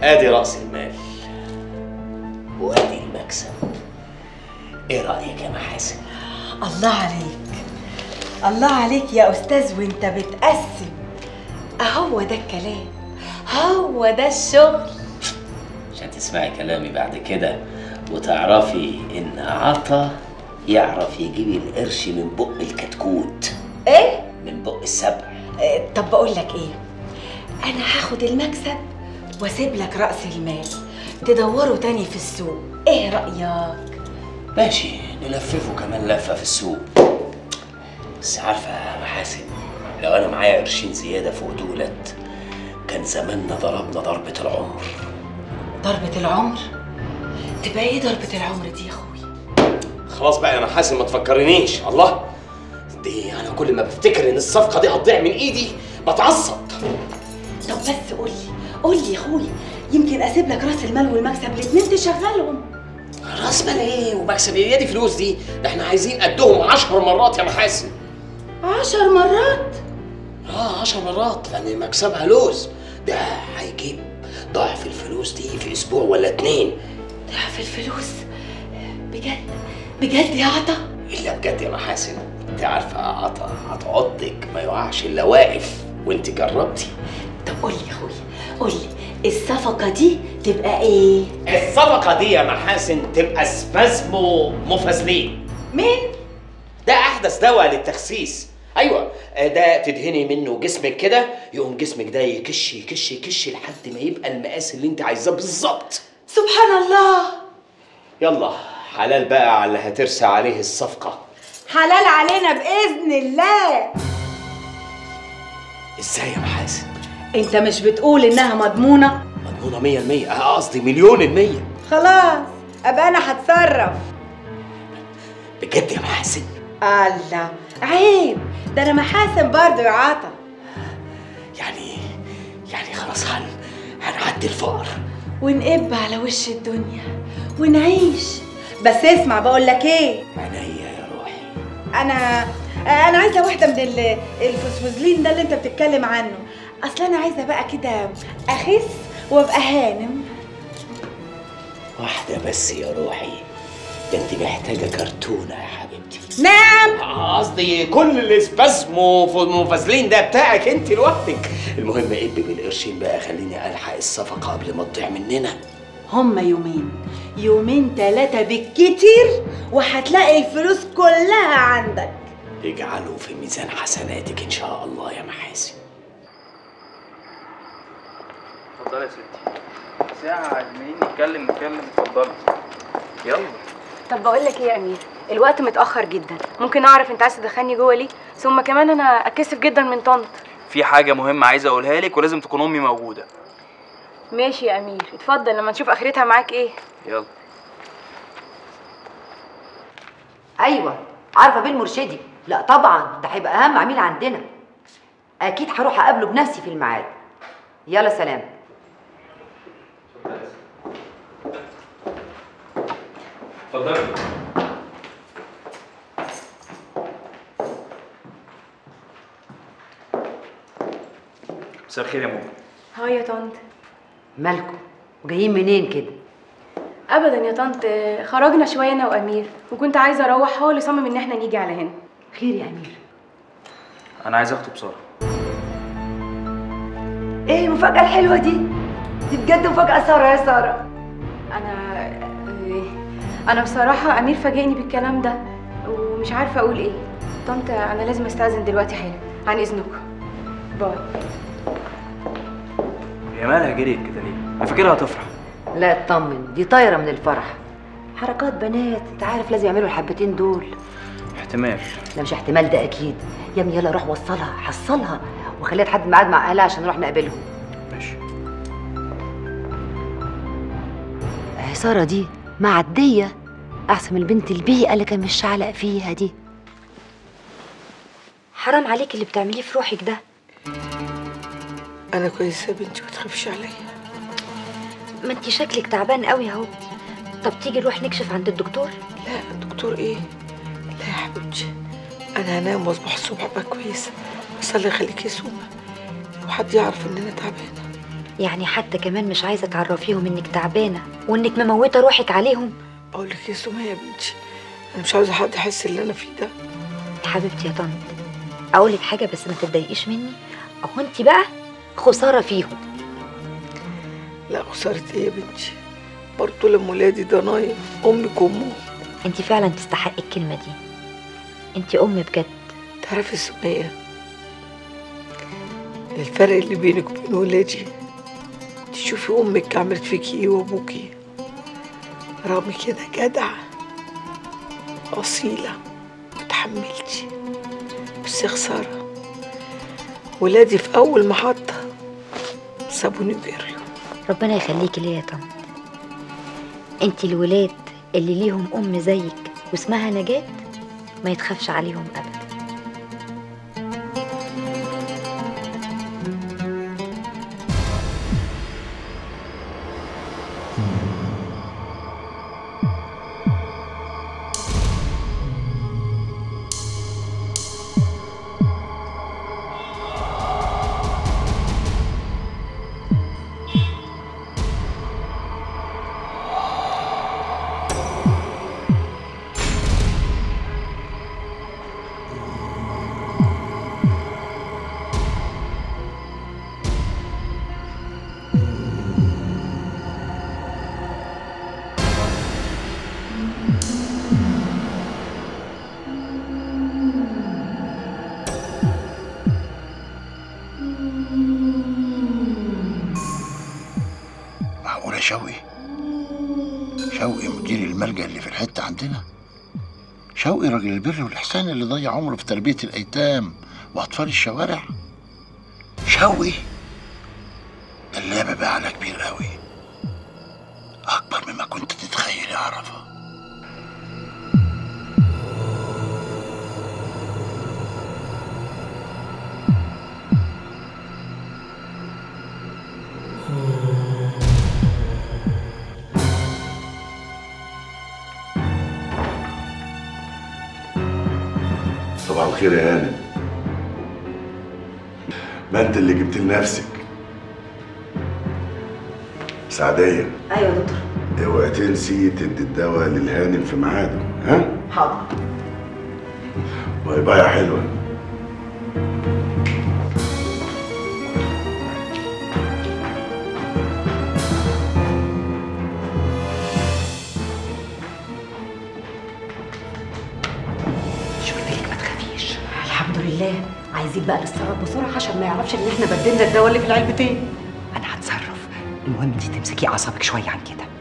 ادي راس المال وادي المكسب ايه رايك يا محاسن الله عليك الله عليك يا استاذ وانت بتقسم اهو ده الكلام هو ده الشغل عشان تسمعي كلامي بعد كده وتعرفي ان عطا يعرف يجيب القرش من بق الكتكوت ايه من بق السبع آه، طب بقول لك ايه انا هاخد المكسب واسيب لك راس المال تدوروا تاني في السوق ايه رايك ماشي نلففه كمان لفه في السوق بس عارفه يا محاسن لو انا معايا قرشين زياده فوق دولت كان زماننا ضربنا ضربه العمر ضربه العمر تبقى ايه ضربه العمر دي يا اخوي خلاص بقى يا محاسن ما تفكرنيش الله دي انا كل ما بفتكر ان الصفقه دي هتضيع من ايدي بتعصب طب بس قول لي قول لي يا اخوي يمكن اسيب لك راس المال والمكسب الاتنين تشغلهم راس مال ايه ومكسب ايه دي فلوس دي ده احنا عايزين قدهم عشر مرات يا محاسن عشر مرات اه عشر مرات لان مكسبها لوز ده هيجيب ضعف الفلوس دي في اسبوع ولا اتنين ضعف الفلوس بجد بجد يا عطا الا بجد يا محاسن انت عارفه يا عطا هتعضك ما يقعش الا واقف وانت جربتي طب قول لي يا اخوي قول لي الصفقه دي تبقى ايه الصفقه دي يا محاسن تبقى سبازمو مفازلين مين ده احدث دواء للتخسيس ايوه ده تدهني منه جسمك كده يقوم جسمك ده يكش يكش يكش لحد ما يبقى المقاس اللي انت عايزاه بالظبط سبحان الله يلا حلال بقى على اللي هترسى عليه الصفقه حلال علينا باذن الله ازاي يا محاسن انت مش بتقول انها مضمونه مضمونه مية المية اه قصدي مليون المية خلاص ابقى انا هتصرف بجد يا محاسن الله عيب ده انا محاسن برضه يا عطا يعني يعني خلاص هن هنعدي الفقر ونقب على وش الدنيا ونعيش بس اسمع بقول لك ايه عينيا يا روحي انا انا عايزه واحده من ال- الفوسفوزلين ده اللي انت بتتكلم عنه اصل انا عايزه بقى كده اخس وابقى هانم واحدة بس يا روحي ده انت محتاجة كرتونة يا حبيبتي نعم قصدي كل الاسبازمو مفازلين ده بتاعك انت لوحدك المهم اب بالقرشين بقى خليني الحق الصفقة قبل ما تضيع مننا هما يومين يومين ثلاثة بالكتير وهتلاقي الفلوس كلها عندك اجعله في ميزان حسناتك ان شاء الله يا محاسن اتفضلي يا ستي ساعة عايزين نتكلم نتكلم اتفضلي يلا طب بقول لك ايه يا امير الوقت متاخر جدا ممكن اعرف انت عايز تدخلني جوه ليه ثم كمان انا اتكسف جدا من طنط في حاجة مهمة عايز اقولها لك ولازم تكون امي موجودة ماشي يا امير اتفضل لما نشوف اخرتها معاك ايه يلا ايوه عارفه بيه المرشدي لا طبعا ده هيبقى اهم عميل عندنا اكيد هروح اقابله بنفسي في الميعاد يلا سلام اتفضلي مساء الخير يا ماما ها يا طنط مالكم وجايين منين كده ابدا يا طنط خرجنا شويه انا وامير وكنت عايزه اروح هو اللي صمم ان احنا نيجي على هنا خير يا امير انا عايز اخطب سارة ايه المفاجاه الحلوه دي دي بجد مفاجاه ساره يا ساره انا انا بصراحه امير فاجئني بالكلام ده ومش عارفه اقول ايه طنط انا لازم استاذن دلوقتي حالا عن اذنكم باي هي مالها جريت كده ليه؟ انا فاكرها هتفرح لا اطمن دي طايره من الفرح حركات بنات انت عارف لازم يعملوا الحبتين دول احتمال لا مش احتمال ده اكيد يا ابني يلا روح وصلها حصلها وخليها تحدد ميعاد مع اهلها عشان نروح نقابلهم ماشي اهي ساره دي معديه احسن من البنت البيئه اللي كان مش علق فيها دي حرام عليك اللي بتعمليه في روحك ده انا كويسه يا بنتي ما تخافيش عليا ما انت شكلك تعبان قوي اهو طب تيجي نروح نكشف عند الدكتور لا دكتور ايه لا يا حبيبتي انا هنام واصبح الصبح ابقى كويسه بس الله يخليكي يا سومه لو حد يعرف ان انا تعبانه يعني حتى كمان مش عايزه تعرفيهم انك تعبانه وانك مموته روحك عليهم بقول لك يا سمية يا بنتي انا مش عاوزه حد يحس اللي انا فيه ده يا حبيبتي يا طنط اقول لك حاجه بس ما تتضايقيش مني اهو انت بقى خساره فيهم لا خساره ايه يا بنتي برضه لما ولادي ضنايا امك وامهم انت فعلا تستحقي الكلمه دي انت ام بجد تعرفي سمية الفرق اللي بينك وبين ولادي تشوفي امك عملت فيكي ايه وابوكي رغم كده جدعة أصيلة وتحملتي بس يا خسارة ولادي في أول محطة سابوني وجريوا ربنا يخليكي ليا يا طنط انت الولاد اللي ليهم ام زيك واسمها نجاة ما يتخافش عليهم ابدا معقولة شوقي شوقي مدير الملجأ اللي في الحتة عندنا شوقي راجل البر والإحسان اللي ضيع عمره في تربية الأيتام وأطفال الشوارع شوقي ده اللعبة بقى على كبير قوي أكبر مما كنت تتخيل يا عرفة صباح الخير يا هانم ما انت اللي جبت لنفسك سعدية ايوه يا دكتور اوعي تنسي تدي الدواء للهانم في ميعاده ها؟ حاضر باي باي يا حلوة شو قلت لك ما تخافيش الحمد لله عايزين بقى نتصرف بسرعه عشان ما يعرفش ان احنا بدلنا الدواء اللي في العلبتين انا هتصرف المهم انت تمسكي اعصابك شويه عن كده